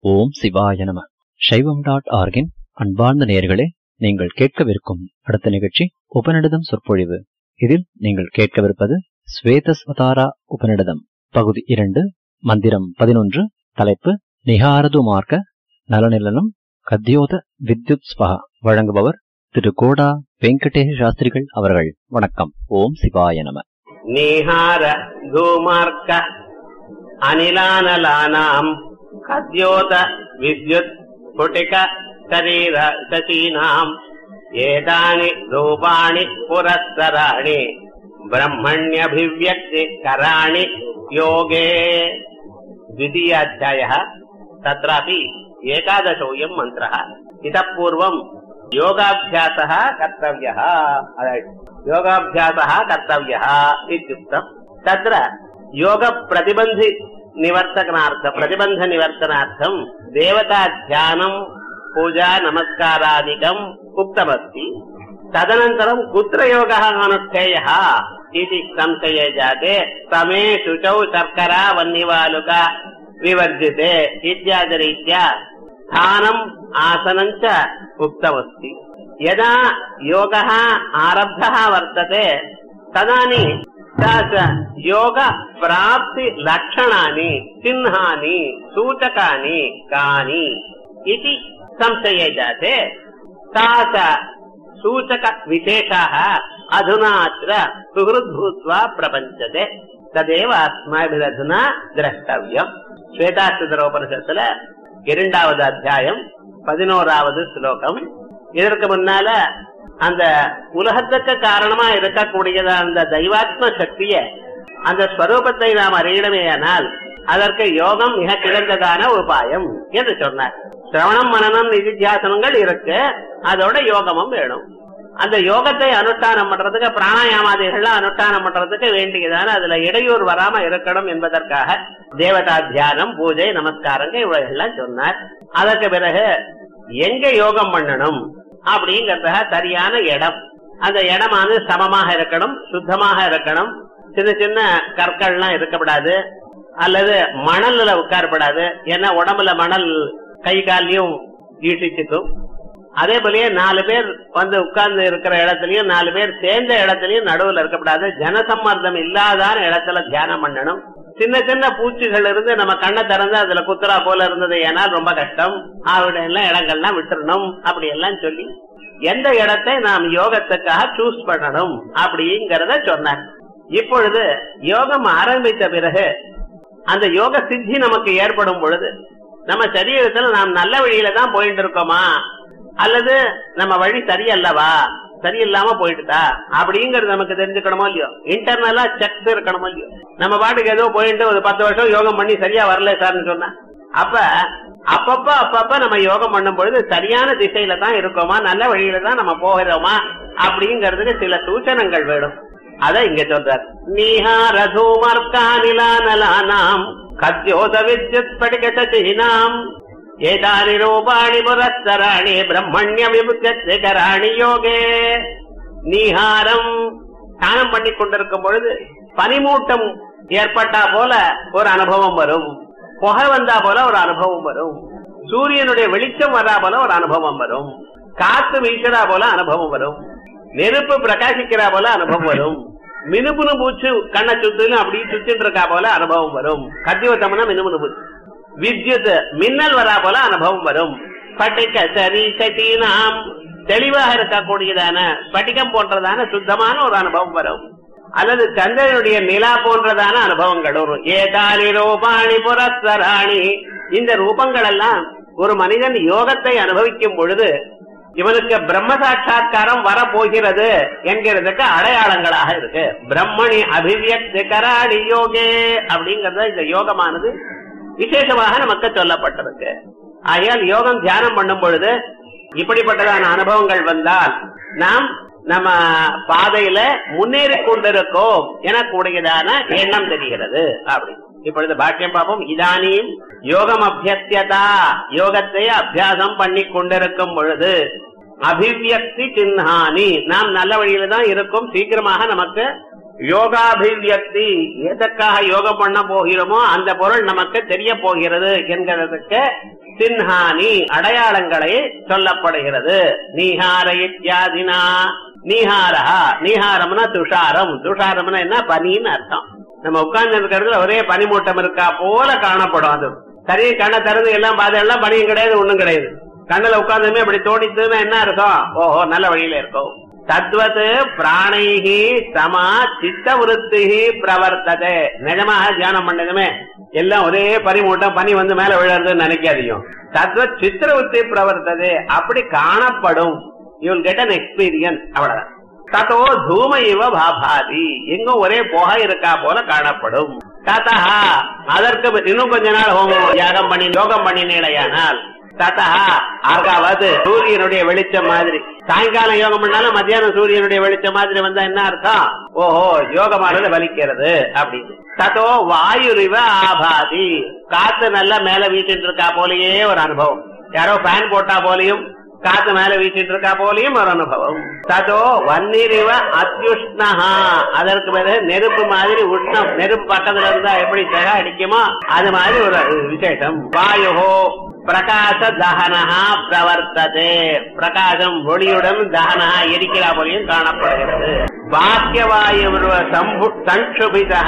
ஓம் சிவாய நம சைவம் டாட் ஆர்கின் அன்பார்ந்த நேயர்களே நீங்கள் கேட்கவிருக்கும் அடுத்த நிகழ்ச்சி உபநிடதம் சொற்பொழிவு இதில் நீங்கள் கேட்கவிருப்பது ஸ்வேதஸ்வதாரா உபநிடதம் பகுதி இரண்டு மந்திரம் பதினொன்று தலைப்பு நிகாரது மார்க்க நலநிலனம் கத்யோத வித்யுத் ஸ்வஹா வழங்குபவர் திரு கோடா வெங்கடேஷ் சாஸ்திரிகள் அவர்கள் வணக்கம் ஓம் சிவாய நம நீஹார தூமார்க்க அனிலானலானாம் கத்யோத வித்யுத் ஸ்புட்டிக சரீர சசீனாம் ஏதானி ரூபாணி புரஸ்தராணி ब्रह्मण्यभिव्यक्ति कराणि योगे द्वितीयाध्यायः तत्रापि एकादशोऽयम् मन्त्रः इतः पूर्वम् योगाभ्यासः कर्तव्यः योगाभ्यासः कर्तव्यः इत्युक्तम् तत्र योगप्रतिबन्धि निवर्तनार्थ प्रतिबन्धनिवर्तनार्थम् देवताध्यानम् पूजा नमस्कारादिकम् उक्तमस्ति तदनन्तरम् कुत्र योगः अनुष्ठेयः इति संशये जाते समे शुचौ शर्करा वह्निवालुका विवर्जिते इत्यादिरीत्या स्थानम् आसनम् च उक्तमस्ति यदा योगः आरब्धः वर्तते तदानीं योगप्राप्तिलक्षणानि चिह्नानि सूचकानि कानि इति संशये जाते सा च सूचकविशेषाः अधुना अत्र सुहृद्भूत्वा प्रपञ्चते तदेव अस्माभिरधुना द्रष्टव्यम् ஸ்வேதாஸ்திரோபனிஷத்துல இரண்டாவது அத்தியாயம் பதினோராவது ஸ்லோகம் இதற்கு முன்னால அந்த உலகத்துக்கு காரணமா இருக்கக்கூடியத அந்த தெய்வாத்ம சக்திய அந்த ஸ்வரூபத்தை நாம் அறியணுமேயானால் அதற்கு யோகம் மிக சிறந்ததான உபாயம் என்று சொன்னார் சிரவணம் மனநம் நிதித்தியாசனங்கள் இருக்கு அதோட யோகமும் வேணும் அந்த யோகத்தை அனுஷ்டானம் பண்றதுக்கு பிராணாயாமாதிகள்லாம் அனுஷ்டானம் பண்றதுக்கு வேண்டியதான அதுல இடையூறு வராம இருக்கணும் என்பதற்காக தேவதா தியானம் பூஜை நமஸ்காரங்க இவைகள்லாம் சொன்னார் அதற்கு பிறகு எங்க யோகம் பண்ணணும் அப்படிங்கறத சரியான இடம் அந்த இடமானது சமமாக இருக்கணும் சுத்தமாக இருக்கணும் சின்ன சின்ன கற்கள்லாம் இருக்கக்கூடாது அல்லது மணல்ல உட்காரப்படாது ஏன்னா உடம்புல மணல் கை காலையும் ஈட்டிச்சுக்கும் அதே போலயே நாலு பேர் வந்து உட்கார்ந்து இருக்கிற இடத்துலயும் நாலு பேர் சேர்ந்த இடத்துலயும் நடுவுல இருக்கக்கூடாது ஜனசம்மர்தம் இல்லாதான இடத்துல தியானம் பண்ணணும் சின்ன சின்ன பூச்சிகள் இருந்து நம்ம கண்ணை திறந்து அதுல குத்துரா போல இருந்தது ஏனால் ரொம்ப கஷ்டம் அவருடைய எல்லாம் இடங்கள்லாம் விட்டுறணும் அப்படி எல்லாம் சொல்லி எந்த இடத்தை நாம் யோகத்துக்காக சூஸ் பண்ணணும் அப்படிங்கறத சொன்னார் இப்பொழுது யோகம் ஆரம்பித்த பிறகு அந்த யோக சித்தி நமக்கு ஏற்படும் பொழுது நம்ம சரீரத்துல நாம் நல்ல வழியில தான் போயிட்டு இருக்கோமா அல்லது நம்ம வழி சரியல்லவா சரியில்லாம போயிட்டுதா அப்படிங்கறது நமக்கு தெரிஞ்சுக்கணுமோ இல்லையோ இன்டர்னலா செக் இருக்கணுமோ இல்லையோ நம்ம பாட்டுக்கு ஏதோ போயிட்டு ஒரு பத்து வருஷம் யோகம் பண்ணி சரியா வரல சார்னு சொன்னா அப்ப அப்பப்ப அப்பப்ப நம்ம யோகம் பண்ணும் பொழுது சரியான திசையில தான் இருக்கோமா நல்ல வழியில தான் நம்ம போகிறோமா அப்படிங்கறதுக்கு சில சூச்சனங்கள் வேணும் அத இங்க சொல்றார் நீஹாரதூமர்கானிலானலானாம் கத்யோத வித்யுத் படிகசீனாம் ஏதானி ரூபாணி புரஸ்தராணி பிரம்மண்ய விபுத்தராணி யோகே நீஹாரம் ஸ்நானம் பண்ணி கொண்டிருக்கும் பொழுது பனிமூட்டம் ஏற்பட்டா போல ஒரு அனுபவம் வரும் புகை வந்தா போல ஒரு அனுபவம் வரும் சூரியனுடைய வெளிச்சம் வரா போல ஒரு அனுபவம் வரும் காத்து வீசுறா போல அனுபவம் வரும் நெருப்பு பிரகாசிக்கிறா போல அனுபவம் வரும் மினுமுனு பூச்சு கண்ணை சுத்திலும் அப்படி சுத்திட்டு இருக்கா போல அனுபவம் வரும் கத்தியோத்தம்னா மினுமுனு பூச்சு வித்யுத் மின்னல் வரா போல அனுபவம் வரும் பட்டிக்க சரி சட்டீனாம் தெளிவாக இருக்கக்கூடியதான ஸ்பட்டிகம் போன்றதான சுத்தமான ஒரு அனுபவம் வரும் அல்லது சந்திரனுடைய நிலா போன்றதான அனுபவங்கள் வரும் ஏதானி ரூபாணி புரஸ்தராணி இந்த ரூபங்கள் எல்லாம் ஒரு மனிதன் யோகத்தை அனுபவிக்கும் பொழுது இவனுக்கு பிரம்ம சாட்சா்காரம் வரப்போகிறது என்கிறதுக்கு அடையாளங்களாக இருக்கு பிரம்மணி அபிவியக்தி கராடி யோகே அப்படிங்கறத இந்த யோகமானது விசேஷமாக நமக்கு சொல்லப்பட்டிருக்கு ஆகையால் யோகம் தியானம் பண்ணும் பொழுது இப்படிப்பட்டதான அனுபவங்கள் வந்தால் நாம் நம்ம பாதையில முன்னேறி கொண்டிருக்கோம் எனக்கூடியதான எண்ணம் தெரிகிறது அப்படி இப்பொழுது பாக்கியம் பார்ப்போம் இதானியும் யோகம் அபியத்தியதா யோகத்தை அபியாசம் பண்ணி கொண்டிருக்கும் பொழுது அபிவியக்தி சின்னானி நாம் நல்ல வழியில தான் இருக்கோம் சீக்கிரமாக நமக்கு யோகாபிவியக்தி எதற்காக யோகம் பண்ண போகிறோமோ அந்த பொருள் நமக்கு தெரிய போகிறது என்கிறதுக்கு சின்ஹானி அடையாளங்களை சொல்லப்படுகிறது நீஹார இத்தியாதினா நீஹாரா நீஹாரம்னா துஷாரம் துஷாரம்னா என்ன பனின்னு அர்த்தம் நம்ம உட்கார்ந்து இருக்கிறதுல ஒரே பனிமூட்டம் இருக்கா போல காணப்படும் அது சரி கண்ணை திறந்து எல்லாம் பார்த்து எல்லாம் பனியும் கிடையாது ஒண்ணும் கிடையாது கண்ணுல உட்கார்ந்துமே அப்படி தோணித்துன்னா என்ன இருக்கும் ஓஹோ நல்ல வழியில இருக்கும் தத்வத் பிராணைகி சமா சித்த விருத்தி பிரவர்த்ததே நிஜமாக தியானம் பண்ணதுமே எல்லாம் ஒரே பனிமூட்டம் பனி வந்து மேல விழுறதுன்னு நினைக்காதீங்க தத்வத் சித்திர விருத்தி பிரவர்த்ததே அப்படி காணப்படும் you will get an experience அவ்வளவுதான் தத்தோ தூம இவ பாபாதி எங்கும் ஒரே புகை இருக்கா போல காணப்படும் ததா அதற்கு இன்னும் கொஞ்ச நாள் ஹோமம் யாகம் பண்ணி யோகம் பண்ணினேடையானால் ததா ஆகாவது சூரியனுடைய வெளிச்சம் மாதிரி சாயங்காலம் யோகம் பண்ணாலும் மத்தியானம் சூரியனுடைய வெளிச்சம் மாதிரி வந்தா என்ன அர்த்தம் ஓஹோ யோகமானது வலிக்கிறது அப்படின்னு ததோ வாயுரிவ ஆபாதி காத்து நல்லா மேல வீசிட்டு இருக்கா போலயே ஒரு அனுபவம் யாரோ ஃபேன் போட்டா போலையும் காத்து மேல வீசிட்டு இருக்கா போலையும் ஒரு அனுபவம் ததோ வன்னிரிவ அத்யுஷ்ணஹா அதற்கு பிறகு நெருப்பு மாதிரி உஷ்ணம் நெருப்பு பக்கத்துல இருந்தா எப்படி செக அடிக்குமோ அது மாதிரி ஒரு விசேஷம் வாயுஹோ பிரகாச தகனஹா பிரவர்த்ததே பிரகாசம் ஒளியுடன் தகனஹா எரிக்கிறா போலையும் காணப்படுகிறது பாக்கியவாயு சம்பு சங்குபிதா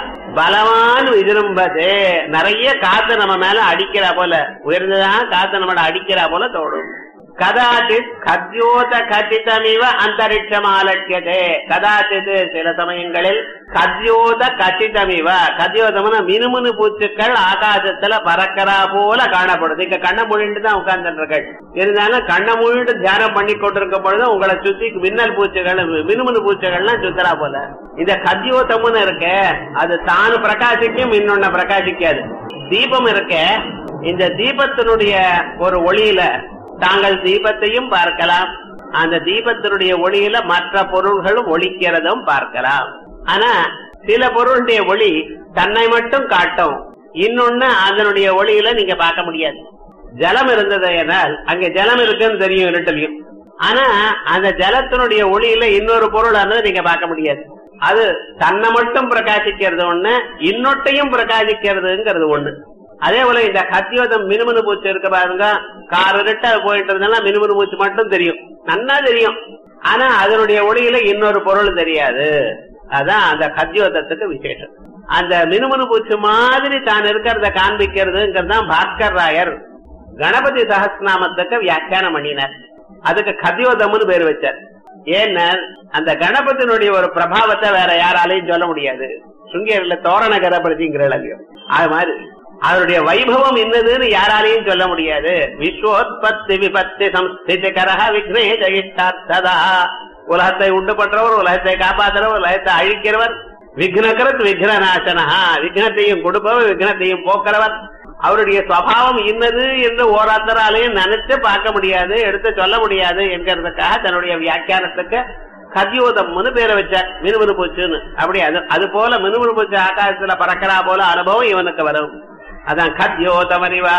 பலவான் விரும்பது நிறைய காத்து நம்ம மேல அடிக்கிறா போல உயர்ந்ததான் காத்து நம்மள அடிக்கிறா போல தோடும் கதாச்சித் கத்யோத கச்சிதமிவ அந்தரிட்சம் ஆலட்சியதே கதாச்சித் சில சமயங்களில் கத்யோத கச்சிதமிவ கத்யோதம்னா மினுமினு பூச்சுக்கள் ஆகாசத்துல பறக்கிறா போல காணப்படுது இங்க கண்ண மூடிட்டு தான் உட்கார்ந்துருக்கள் இருந்தாலும் கண்ண மூடிட்டு தியானம் பண்ணி கொண்டிருக்கும் பொழுது உங்களை சுத்தி மின்னல் பூச்சிகள் மினுமினு பூச்சிகள்லாம் சுத்தரா போல இந்த கத்யோதம்னு இருக்க அது தான் பிரகாசிக்கும் இன்னொன்ன பிரகாசிக்காது தீபம் இருக்க இந்த தீபத்தினுடைய ஒரு ஒளியில தாங்கள் தீபத்தையும் பார்க்கலாம் அந்த தீபத்தினுடைய ஒளியில மற்ற பொருள்களும் ஒளிக்கிறதும் பார்க்கலாம் ஆனா சில பொருளுடைய ஒளி தன்னை மட்டும் காட்டும் இன்னொன்னு அதனுடைய ஒளியில நீங்க பார்க்க முடியாது ஜலம் இருந்தது எனால் அங்க ஜலம் இருக்குன்னு தெரியும் இருட்டலையும் ஆனா அந்த ஜலத்தினுடைய ஒளியில இன்னொரு பொருளானது நீங்க பார்க்க முடியாது அது தன்னை மட்டும் பிரகாசிக்கிறது ஒண்ணு இன்னொட்டையும் பிரகாசிக்கிறதுங்கிறது ஒண்ணு அதே போல இந்த கத்தியோதம் மினுமினு பூச்சி இருக்க பாருங்க கார் இருட்ட போயிட்டு இருந்தாலும் மினுமினு பூச்சி மட்டும் தெரியும் நன்னா தெரியும் ஆனா அதனுடைய ஒளியில இன்னொரு பொருள் தெரியாது அதான் அந்த கத்தியோதத்துக்கு விசேஷம் அந்த மினுமினு பூச்சி மாதிரி தான் இருக்கிறத காண்பிக்கிறதுங்கிறது தான் பாஸ்கர் ராயர் கணபதி சகஸ்நாமத்துக்கு வியாக்கியானம் பண்ணினார் அதுக்கு கத்தியோதம்னு பேர் வச்சார் ஏன்னா அந்த கணபதியினுடைய ஒரு பிரபாவத்தை வேற யாராலையும் சொல்ல முடியாது சுங்கேரியில தோரண கணபதிங்கிற அது மாதிரி அவருடைய வைபவம் என்னதுன்னு யாராலையும் சொல்ல முடியாது விஸ்வோத்பத்தி விபத்தி சம்ஸ்திதிகரஹ விக்னே ஜெயிஷ்டார்த்ததா உலகத்தை உண்டு பண்றவர் உலகத்தை காப்பாற்றுறவர் உலகத்தை அழிக்கிறவர் விக்னகரத் விக்னநாசனஹா விக்னத்தையும் கொடுப்பவர் விக்னத்தையும் போக்குறவர் அவருடைய சுவாவம் இன்னது என்று ஓராத்தராலையும் நினைச்சு பார்க்க முடியாது எடுத்து சொல்ல முடியாது என்கிறதுக்காக தன்னுடைய வியாக்கியானத்துக்கு கதியோதம்னு பேரை வச்சார் மினுமினு பூச்சுன்னு அப்படி அது அது போல மினுமினு பூச்சு ஆகாசத்துல பறக்கிறா போல அனுபவம் இவனுக்கு வரும் அதான் கத்யோதமரிவா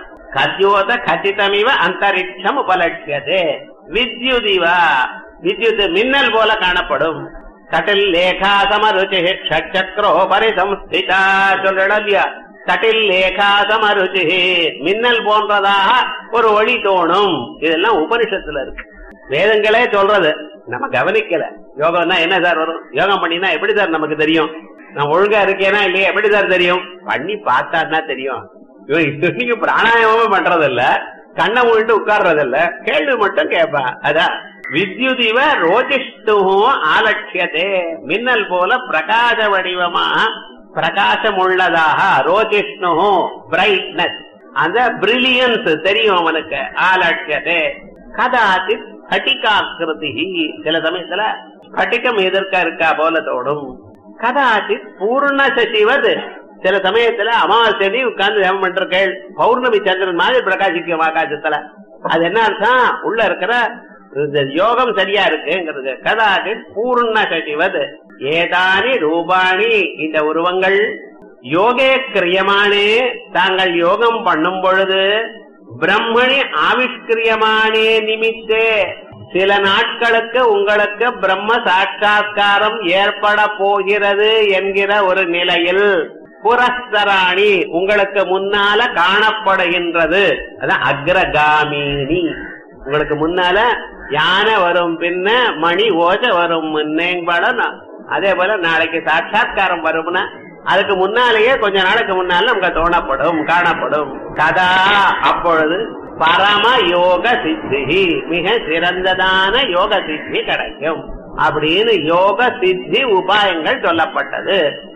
கத்யோத கச்சிதமிவ அந்தரிட்சம் உபலட்சியதே வித்யுதிவா வித்யுத் மின்னல் போல காணப்படும் கட்டில் லேகா சமருச்சி ஷட்சக்ரோ பரிசம்ஸ்திதா சொல்றா இல்லையா கட்டில் லேகா சமருச்சி மின்னல் போன்றதாக ஒரு ஒளி தோணும் இதெல்லாம் உபனிஷத்துல இருக்கு வேதங்களே சொல்றது நம்ம கவனிக்கல யோகம்னா என்ன சார் வரும் யோகம் பண்ணினா எப்படி சார் நமக்கு தெரியும் நான் ஒழுங்கா இருக்கேனா இல்லையா எப்படி சார் தெரியும் பண்ணி பார்த்தான்னா தெரியும் இவன் இன்னைக்கு பிராணாயாமமே பண்றது இல்ல கண்ணை மூடிட்டு உட்கார்றது இல்ல கேள்வி மட்டும் கேட்பான் அதான் வித்யுதிவ ரோஜிஷ்டு ஆலட்சியதே மின்னல் போல பிரகாச வடிவமா பிரகாசம் உள்ளதாக ரோஜிஷ்ணு பிரைட்னஸ் அந்த பிரில்லியன்ஸ் தெரியும் அவனுக்கு ஆலட்சியதே கதாச்சித் ஸ்பட்டிகாக்கிருதி சில சமயத்துல ஸ்பட்டிகம் எதிர்க்க இருக்கா போல தோடும் கதாச்சித் பூர்ண சசிவது சில சமயத்துல அமாவாசை உட்கார்ந்து ஜெபம் பண்றீர்கள் பௌர்ணமி சந்திரன் மாதிரி பிரகாசிக்கும் ஆகாசத்துல அது என்ன அர்த்தம் உள்ள இருக்கிற இந்த யோகம் சரியா இருக்குங்கிறது கதாச்சித் பூர்ண சசிவது ஏதானி ரூபாணி இந்த உருவங்கள் யோகே கிரியமானே தாங்கள் யோகம் பண்ணும் பொழுது பிரம்மணி ஆவிஷ்கிரியமானே நிமித்தே சில நாட்களுக்கு உங்களுக்கு பிரம்ம சாட்சா்காரம் ஏற்பட போகிறது என்கிற ஒரு நிலையில் புரஸ்தராணி உங்களுக்கு முன்னால காணப்படுகின்றது அதான் அக்ரகாமினி உங்களுக்கு முன்னால யானை வரும் பின்ன மணி ஓச வரும் முன்னேம்பட அதே போல நாளைக்கு சாட்சா்காரம் வரும்னா அதுக்கு முன்னாலேயே கொஞ்ச நாளைக்கு முன்னால நமக்கு தோணப்படும் காணப்படும் கதா அப்பொழுது பரம யோக சித்தி மிக சிறந்ததான யோக சித்தி கிடைக்கும் அப்படின்னு யோக சித்தி உபாயங்கள் சொல்லப்பட்டது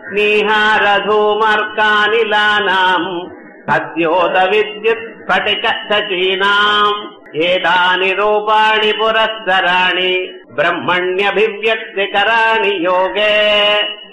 நீஹாரதூமர்கானிலானாம் சத்யோத வித்யுத் ஸ்படிக சச்சீனாம் ஏதானி ரூபாணி புரஸ்தராணி பிரம்மண்யபிவியக்திகராணி யோகே